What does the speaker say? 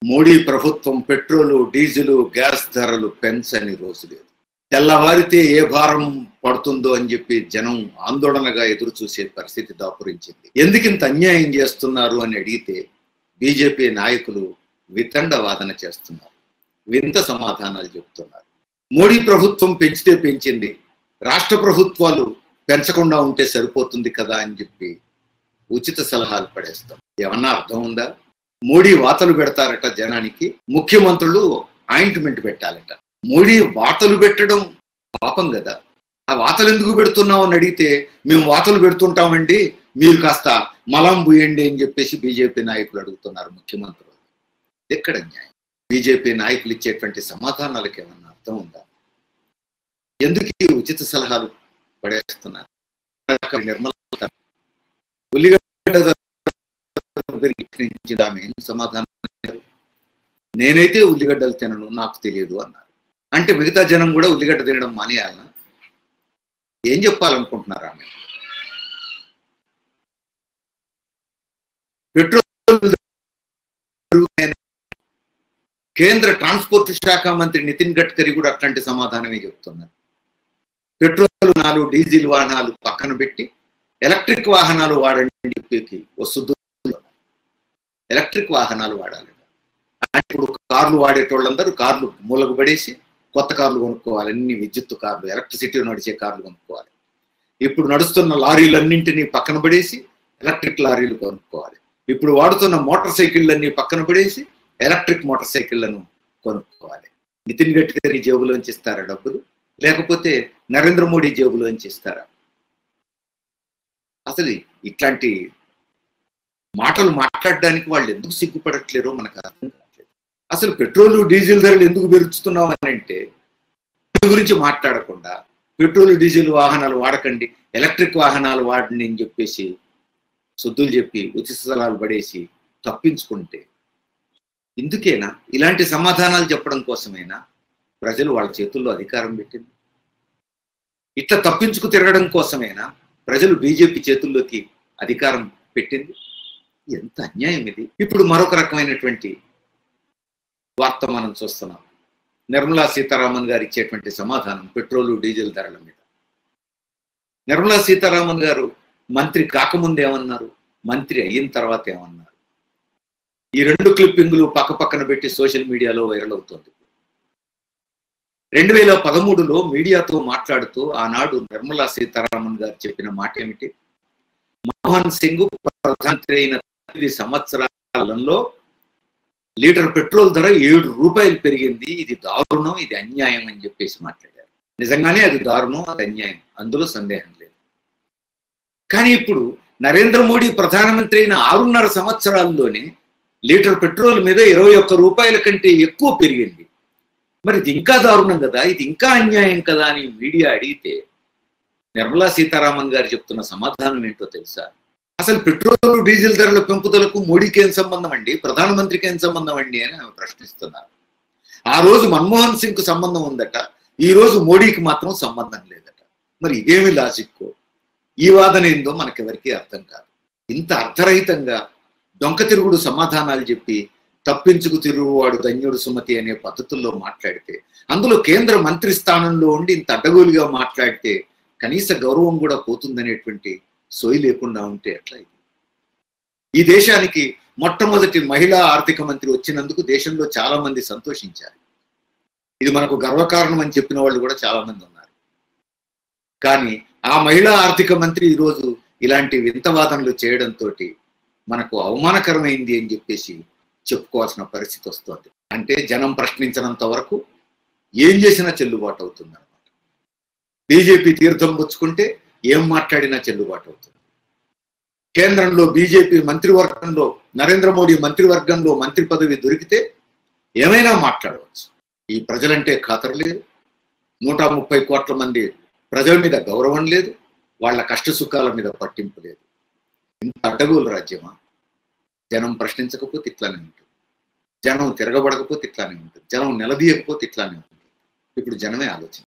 మోడీ ప్రభుత్వం petrol diesel gas ధరలు పెంచని రోజు లేదు తెల్లవారితే ఏ భారం పడుతుందో అని చెప్పి జనం ఆందోళనగా ఎదురు చూసే పరిస్థితి దాపురించింది ఎందుకింత అన్యాయం చేస్తున్నారు అని అడిగితే బీజేపీ నాయకులు వితండ వాదన చేస్తున్నారు వింత సమాధానాలు చెప్తున్నారు మోడీ ప్రభుత్వం పెంచితే పెంచింది రాష్ట్ర ప్రభుత్వాలు పెంచకుండా ఉంటే సరిపోతుంది కదా అని చెప్పి ఉచిత సలహాలు పడేస్తాం ఏమన్నా అర్థం ఉందా మోడీ వాతలు పెడతారట జనానికి ముఖ్యమంత్రులు ఆయింట్మెంట్ పెట్టాలట మోడీ వాతలు పెట్టడం పాపం కదా ఆ వాతలు ఎందుకు పెడుతున్నాం అని అడిగితే మేము వాతలు పెడుతుంటామండి మీరు కాస్త మలం బుయండి అని చెప్పేసి బీజేపీ నాయకులు అడుగుతున్నారు ముఖ్యమంత్రులు ఎక్కడ న్యాయం బీజేపీ నాయకులు ఇచ్చేటువంటి సమాధానాలకు ఏమన్నా అర్థం ఉందా ఎందుకు ఈ ఉచిత సలహాలు పడేస్తున్నారు నిర్మల ఉల్లిగడ్డ ఆమె సమాధానం నేనైతే ఉల్లిగడ్డలు తినను నాకు తెలియదు అన్నారు అంటే మిగతా జనం కూడా ఉల్లిగడ్డ తినడం మానేయాలనా ఏం చెప్పాలనుకుంటున్నారు ఆమె పెట్రోల్ కేంద్ర ట్రాన్స్పోర్ట్ శాఖ మంత్రి నితిన్ గడ్కరీ కూడా అట్లాంటి సమాధానమే చెప్తున్నారు పెట్రోల్ నాలుగు డీజిల్ వాహనాలు పక్కన పెట్టి ఎలక్ట్రిక్ వాహనాలు వాడండి చెప్పి వస్తుంది ఎలక్ట్రిక్ వాహనాలు వాడాలి ఇప్పుడు కార్లు వాడేటోళ్ళందరూ కార్లు మూలకు పడేసి కొత్త కార్లు కొనుక్కోవాలి అన్ని విద్యుత్ కార్లు ఎలక్ట్రిసిటీ నడిచే కార్లు కొనుక్కోవాలి ఇప్పుడు నడుస్తున్న లారీలన్నింటినీ పక్కన పడేసి ఎలక్ట్రిక్ లారీలు కొనుక్కోవాలి ఇప్పుడు వాడుతున్న మోటార్ సైకిళ్ళన్నీ పక్కన పడేసి ఎలక్ట్రిక్ మోటార్ సైకిళ్లను కొనుక్కోవాలి నితిన్ గడ్కరీ జేబులోంచి ఇస్తారా డబ్బులు లేకపోతే నరేంద్ర మోడీ జేబులోంచి ఇస్తారా అసలు ఇట్లాంటి మాటలు మాట్లాడడానికి వాళ్ళు ఎందుకు సిగ్గుపడట్లేరో మనకు అర్థం కావట్లేదు అసలు పెట్రోల్ డీజిల్ ధరలు ఎందుకు పెరుగుతున్నాం అని అంటే దాని గురించి మాట్లాడకుండా పెట్రోల్ డీజిల్ వాహనాలు వాడకండి ఎలక్ట్రిక్ వాహనాలు వాడండి అని చెప్పేసి శుద్ధులు చెప్పి ఉచిత స్థలాలు పడేసి తప్పించుకుంటే ఇందుకేనా ఇలాంటి సమాధానాలు చెప్పడం కోసమైనా ప్రజలు వాళ్ళ చేతుల్లో అధికారం పెట్టింది ఇట్లా తప్పించుకు తిరగడం కోసమైనా ప్రజలు బీజేపీ చేతుల్లోకి అధికారం పెట్టింది ఎంత అన్యాయం ఇది ఇప్పుడు మరొక రకమైనటువంటి వార్త మనం చూస్తున్నాం నిర్మలా సీతారామన్ గారు ఇచ్చేటువంటి సమాధానం పెట్రోలు డీజిల్ ధరల మీద నిర్మలా సీతారామన్ గారు మంత్రి కాకముందు ఏమన్నారు మంత్రి అయిన తర్వాత ఏమన్నారు ఈ రెండు క్లిప్పింగ్లు పక్క పక్కన పెట్టి సోషల్ మీడియాలో వైరల్ అవుతుంది రెండు వేల పదమూడులో మీడియాతో మాట్లాడుతూ ఆనాడు నిర్మలా సీతారామన్ గారు చెప్పిన మాట ఏమిటి మోహన్ సింగ్ ప్రధానమంత్రి అయిన తొమ్మిది సంవత్సరాలలో లీటర్ పెట్రోల్ ధర ఏడు రూపాయలు పెరిగింది ఇది దారుణం ఇది అన్యాయం అని చెప్పేసి మాట్లాడారు నిజంగానే అది దారుణం అది అన్యాయం అందులో సందేహం లేదు కానీ ఇప్పుడు నరేంద్ర మోడీ ప్రధానమంత్రి అయిన ఆరున్నర సంవత్సరాల్లోనే లీటర్ పెట్రోల్ మీద ఇరవై ఒక్క రూపాయల కంటే ఎక్కువ పెరిగింది మరి ఇది ఇంకా దారుణం కదా ఇది ఇంకా అన్యాయం కదా అని మీడియా అడిగితే నిర్మలా సీతారామన్ గారు చెప్తున్న సమాధానం ఏంటో తెలుసా అసలు పెట్రోల్ డీజిల్ ధరల పెంపుదలకు మోడీకి ఏం సంబంధం అండి ప్రధానమంత్రికి ఏం సంబంధం అండి అని ఆమె ప్రశ్నిస్తున్నారు ఆ రోజు మన్మోహన్ సింగ్ కు సంబంధం ఉందట ఈ రోజు మోడీకి మాత్రం సంబంధం లేదట మరి ఇదేమి లాజిక్ ఈ వాదన ఏందో మనకెవరికి అర్థం కాదు ఇంత అర్థరహితంగా దొంక తిరుగుడు సమాధానాలు చెప్పి తప్పించుకు తిరుగువాడు ధన్యుడు సుమతి అనే పద్ధతుల్లో మాట్లాడితే అందులో కేంద్ర మంత్రి స్థానంలో ఉండి ఇంత అడ్డగోలుగా మాట్లాడితే కనీస గౌరవం కూడా పోతుందనేటువంటి సోయి లేకుండా ఉంటే ఎట్లా ఇది ఈ దేశానికి మొట్టమొదటి మహిళా ఆర్థిక మంత్రి వచ్చినందుకు దేశంలో చాలా మంది సంతోషించారు ఇది మనకు గర్వకారణం అని చెప్పిన వాళ్ళు కూడా చాలా మంది ఉన్నారు కానీ ఆ మహిళా ఆర్థిక మంత్రి ఈరోజు ఇలాంటి వింత వాదనలు చేయడంతో మనకు అవమానకరమైంది అని చెప్పేసి చెప్పుకోవాల్సిన పరిస్థితి వస్తుంది అంటే జనం ప్రశ్నించినంత వరకు ఏం చేసినా చెల్లుబాటు అవుతుంది అనమాట బీజేపీ తీర్థం పుచ్చుకుంటే ఏం మాట్లాడినా చెల్లుబాటు అవుతుంది కేంద్రంలో బీజేపీ మంత్రివర్గంలో నరేంద్ర మోడీ మంత్రివర్గంలో మంత్రి పదవి దొరికితే ఏమైనా మాట్లాడవచ్చు ఈ ప్రజలంటే ఖాతరు లేదు నూట ముప్పై కోట్ల మంది ప్రజల మీద గౌరవం లేదు వాళ్ళ కష్ట సుఖాల మీద పట్టింపు లేదు ఇంత అడ్డగోలు రాజ్యమా జనం ప్రశ్నించకపోతే ఇట్లానే ఉంటుంది జనం తిరగబడకపోతే ఇట్లానే ఉంటుంది జనం నిలదీయకపోతే ఇట్లానే ఉంటుంది ఇప్పుడు జనమే ఆలోచన